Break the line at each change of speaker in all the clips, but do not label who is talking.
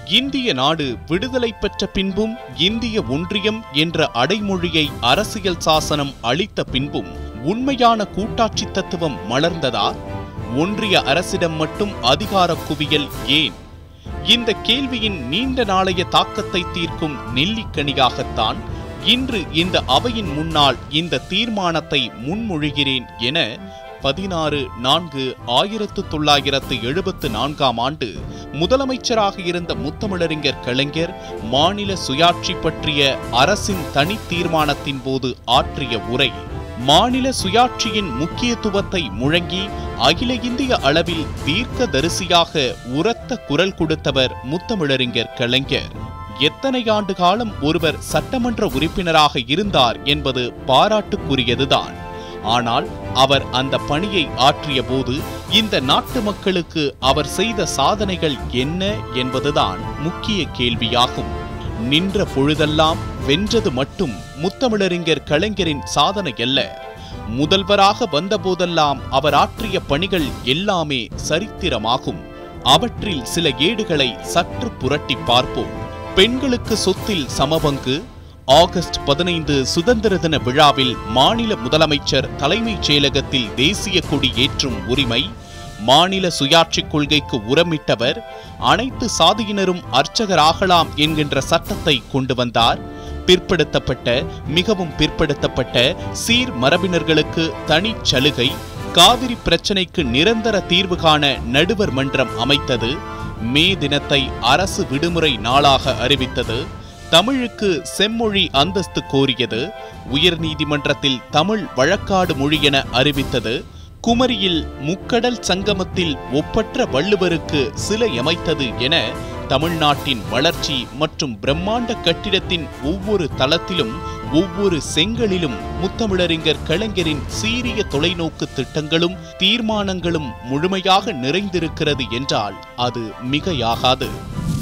இந்திய நாடு விடுதலை பெற்ற பின்பும் இந்திய ஒன்றியம் என்ற அடைமொழியை அரசியல் சாசனம் அளித்த பின்பும் உண்மையான கூட்டாட்சி தத்துவம் மலர்ந்ததா ஒன்றிய அரசிடம் மட்டும் அதிகார குவியல் ஏன் இந்த கேள்வியின் நீண்ட நாளைய தாக்கத்தை தீர்க்கும் நெல்லிக்கனியாகத்தான் இன்று இந்த அவையின் முன்னால் இந்த தீர்மானத்தை முன்மொழிகிறேன் என பதினாறு நான்கு ஆயிரத்து தொள்ளாயிரத்து எழுபத்து நான்காம் ஆண்டு முதலமைச்சராக இருந்த முத்தமிழறிஞர் கலைஞர் மாநில சுயாட்சி பற்றிய அரசின் தனி தீர்மானத்தின் போது ஆற்றிய உரை மாநில சுயாட்சியின் முக்கியத்துவத்தை முழங்கி அகில இந்திய அளவில் தீர்க்கதரிசியாக உரத்த குரல் கொடுத்தவர் முத்தமிழறிஞர் கலைஞர் எத்தனை ஆண்டு காலம் ஒருவர் சட்டமன்ற உறுப்பினராக இருந்தார் என்பது பாராட்டுக்குரியதுதான் ஆனால் அவர் அந்த பணியை ஆற்றிய போது இந்த நாட்டு மக்களுக்கு அவர் செய்த சாதனைகள் என்ன என்பதுதான் முக்கிய கேள்வியாகும் நின்ற பொழுதெல்லாம் வென்றது மட்டும் முத்தமிழறிஞர் கலைஞரின் சாதனை அல்ல முதல்வராக வந்தபோதெல்லாம் அவர் ஆற்றிய பணிகள் எல்லாமே சரித்திரமாகும் அவற்றில் சில ஏடுகளை சற்று புரட்டி பார்ப்போம் பெண்களுக்கு சொத்தில் சமபங்கு ஆகஸ்ட் பதினைந்து சுதந்திர தின விழாவில் மாநில முதலமைச்சர் தலைமைச் செயலகத்தில் தேசிய கொடி ஏற்றும் உரிமை மாநில சுயாட்சி கொள்கைக்கு உரமிட்டவர் அனைத்து சாதியினரும் அர்ச்சகராகலாம் என்கின்ற சட்டத்தை கொண்டு வந்தார் பிற்படுத்தப்பட்ட மிகவும் பிற்படுத்தப்பட்ட சீர் மரபினர்களுக்கு தனி சலுகை காவிரி பிரச்சினைக்கு நிரந்தர தீர்வு காண நடுவர் மன்றம் அமைத்தது மே தினத்தை அரசு விடுமுறை நாளாக அறிவித்தது தமிழுக்கு செம்மொழி அந்தஸ்து கோரியது உயர்நீதிமன்றத்தில் தமிழ் வழக்காடு மொழி என அறிவித்தது குமரியில் முக்கடல் சங்கமத்தில் ஒப்பற்ற வள்ளுவருக்கு சிலை அமைத்தது என தமிழ்நாட்டின் வளர்ச்சி மற்றும் பிரம்மாண்ட கட்டிடத்தின் ஒவ்வொரு தளத்திலும் ஒவ்வொரு செங்கலிலும் முத்தமிழறிஞர் கலைஞரின் சீரிய தொலைநோக்கு திட்டங்களும் தீர்மானங்களும் முழுமையாக நிறைந்திருக்கிறது என்றால் அது மிகையாகாது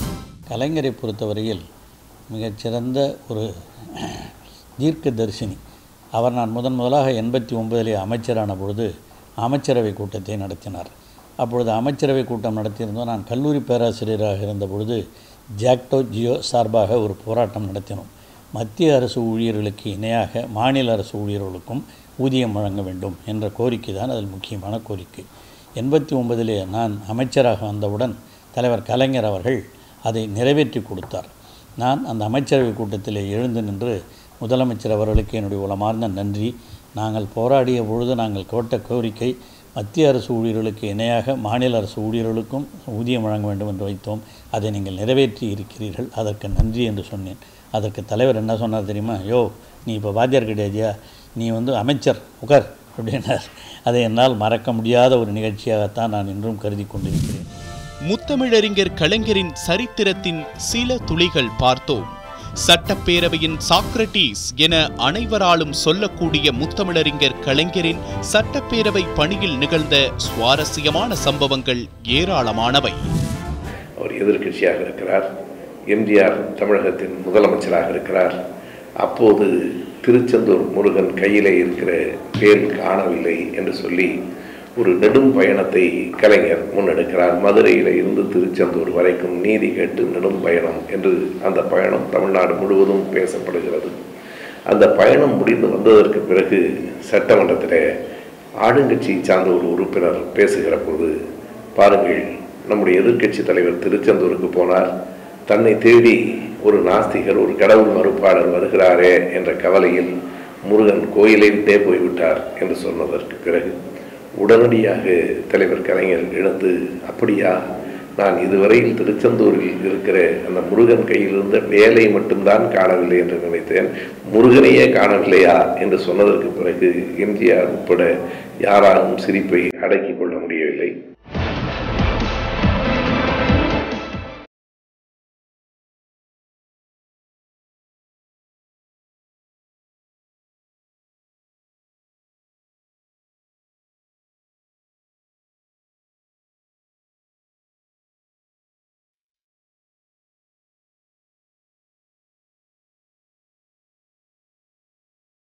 கலைஞரை பொறுத்தவரையில் மிகச்சிறந்த ஒரு தீர்க்கதரிசினி அவர் நான் முதன் முதலாக எண்பத்தி ஒன்பதிலே அமைச்சரான பொழுது அமைச்சரவை கூட்டத்தை நடத்தினார் அப்பொழுது அமைச்சரவை கூட்டம் நடத்தியிருந்தோம் நான் கல்லூரி பேராசிரியராக இருந்த பொழுது ஜாக்டோ ஜியோ சார்பாக ஒரு போராட்டம் நடத்தினோம் மத்திய அரசு ஊழியர்களுக்கு இணையாக மாநில அரசு ஊழியர்களுக்கும் ஊதியம் வழங்க வேண்டும் என்ற கோரிக்கை தான் அதில் முக்கியமான கோரிக்கை எண்பத்தி ஒன்பதிலே நான் அமைச்சராக வந்தவுடன் தலைவர் கலைஞர் அவர்கள் அதை நிறைவேற்றி கொடுத்தார் நான் அந்த அமைச்சரவை கூட்டத்திலே எழுந்து நின்று முதலமைச்சர் அவர்களுக்கு என்னுடைய உளமார்ந்த நன்றி நாங்கள் போராடிய பொழுது நாங்கள் கோட்ட கோரிக்கை மத்திய அரசு ஊழியர்களுக்கு இணையாக மாநில அரசு ஊழியர்களுக்கும் ஊதியம் வழங்க வேண்டும் என்று வைத்தோம் அதை நீங்கள் நிறைவேற்றி இருக்கிறீர்கள் அதற்கு நன்றி என்று சொன்னேன் அதற்கு தலைவர் என்ன சொன்னார் தெரியுமா யோ நீ இப்போ வாத்தியார் கிடையாதியா நீ வந்து அமைச்சர் உகர் அப்படின்னார் அதை என்னால் மறக்க முடியாத ஒரு நிகழ்ச்சியாகத்தான் நான் இன்றும் கருதி கொண்டிருக்கிறேன்
முத்தமிழறிஞர் கலைஞரின் சரித்திரத்தின் சில துளிகள் பார்த்தோம் சட்டப்பேரவையின் சாக்ரட்டீஸ் என அனைவராலும் சொல்லக்கூடிய முத்தமிழறிஞர் கலைஞரின் சட்டப்பேரவை பணியில் நிகழ்ந்த சுவாரஸ்யமான சம்பவங்கள் ஏராளமானவை
அவர் எதிர்க்கட்சியாக இருக்கிறார் எம்ஜிஆர் தமிழகத்தின் முதலமைச்சராக இருக்கிறார் அப்போது திருச்செந்தூர் முருகன் கையிலே இருக்கிற வேல் காணவில்லை என்று சொல்லி ஒரு நெடும் பயணத்தை கலைஞர் முன்னெடுக்கிறார் மதுரையில் இருந்து திருச்செந்தூர் வரைக்கும் நீதி கேட்டு நெடும் பயணம் என்று அந்த பயணம் தமிழ்நாடு முழுவதும் பேசப்படுகிறது அந்த பயணம் முடிந்து வந்ததற்கு பிறகு சட்டமன்றத்தில் ஆளுங்கட்சியை சார்ந்த ஒரு உறுப்பினர் பேசுகிற போது பாருங்கள் நம்முடைய எதிர்க்கட்சி தலைவர் திருச்செந்தூருக்கு போனார் தன்னை தேடி ஒரு நாஸ்திகர் ஒரு கடவுள் மறுப்பாளர் வருகிறாரே என்ற கவலையில் முருகன் கோயிலை விட்டே போய்விட்டார் என்று சொன்னதற்கு பிறகு உடனடியாக தலைவர் கலைஞர் எழுந்து அப்படியா நான் இதுவரையில் திருச்செந்தூரில் இருக்கிற அந்த முருகன் கையில் இருந்த வேலை மட்டும்தான் காணவில்லை என்று நினைத்தேன் முருகனையே காணவில்லையா என்று சொன்னதற்கு பிறகு எம்ஜிஆர் உட்பட யாராலும் சிரிப்பை அடக்கிக் கொள்ள முடியவில்லை